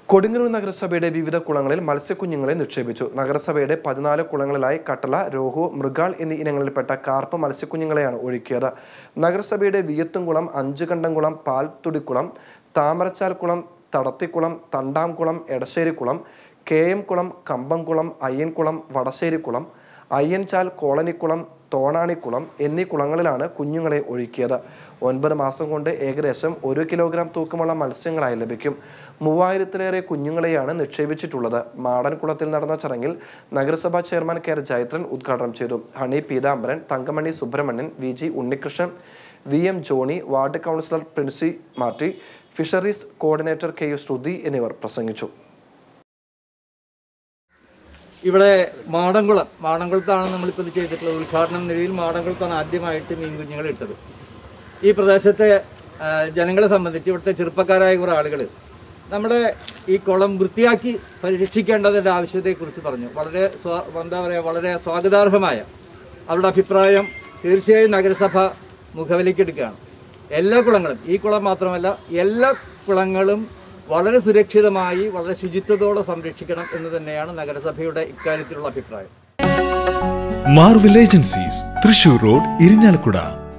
കൊടുങ്ങല്ലൂർ നഗരസഭയുടെ വിവിധ കുളങ്ങളിൽ മത്സ്യക്കുഞ്ഞുങ്ങളെ നിക്ഷേപിച്ചു നഗരസഭയുടെ പതിനാല് കുളങ്ങളിലായി കട്ടള രോഹു മൃഗാൾ എന്നീ ഇനങ്ങളിൽപ്പെട്ട കാർപ്പ് മത്സ്യക്കുഞ്ഞുങ്ങളെയാണ് ഒഴുക്കിയത് നഗരസഭയുടെ വിയത്തുംകുളം അഞ്ചുകണ്ടംകുളം പാൽത്തുടിക്കുളം താമരച്ചാൽക്കുളം തടത്തിക്കുളം തണ്ടാംകുളം എടശ്ശേരിക്കുളം കെ എം കുളം കമ്പംകുളം അയ്യൻകുളം വടശ്ശേരിക്കുളം അയ്യൻചാൽ കോളനിക്കുളം തോണാണിക്കുളം എന്നീ കുളങ്ങളിലാണ് കുഞ്ഞുങ്ങളെ ഒഴുക്കിയത് ഒൻപത് മാസം കൊണ്ട് ഏകദേശം ഒരു കിലോഗ്രാം തൂക്കമുള്ള മത്സ്യങ്ങളായി ലഭിക്കും മൂവായിരത്തിലേറെ കുഞ്ഞുങ്ങളെയാണ് നിക്ഷേപിച്ചിട്ടുള്ളത് മാടൻകുളത്തിൽ നടന്ന ചടങ്ങിൽ നഗരസഭാ ചെയർമാൻ കെ ആർ ജയത്രൻ ഉദ്ഘാടനം ചെയ്തു Honey Peethambaran Thankamani Subrahmanian V G Unnikrishnan V M Johnny ward councillor Princy Marty fisheries coordinator K U Shruthi എന്നിവർ പ്രസംഗിച്ചു ഇവിടെ മാടംകുളം മാടംകുളത്താണ് നമ്മളിപ്പോൾ ഇത് ചെയ്തിട്ടുള്ളത് ഉദ്ഘാടനം നിലയിൽ മാടംകുളത്താണ് ആദ്യമായിട്ട് മീൻ കുഞ്ഞുങ്ങൾ ഇട്ടത് ഈ പ്രദേശത്തെ ആ, ജനങ്ങളെ സംബന്ധിച്ച് ഇവിടുത്തെ ചെറുപ്പക്കാരായ കുറേ ആളുകൾ നമ്മുടെ ഈ കുളം വൃത്തിയാക്കി പരിരക്ഷിക്കേണ്ടതിൻ്റെ ആവശ്യത്തെക്കുറിച്ച് പറഞ്ഞു വളരെ സ്വാ- എന്താ പറയുക വളരെ സ്വാഗതാർഹമായ അവരുടെ അഭിപ്രായം തീർച്ചയായും നഗരസഭ മുഖവിലേക്കെടുക്കുകയാണ് എല്ലാ കുളങ്ങളും ഈ കുളം മാത്രമല്ല എല്ലാ കുളങ്ങളും വളരെ സുരക്ഷിതമായി വളരെ ശുചിത്വത്തോടെ സംരക്ഷിക്കണം എന്ന് തന്നെയാണ് നഗരസഭയുടെ ഇക്കാര്യത്തിലുള്ള അഭിപ്രായം Marvel agencies Thrissur road Irinjalakuda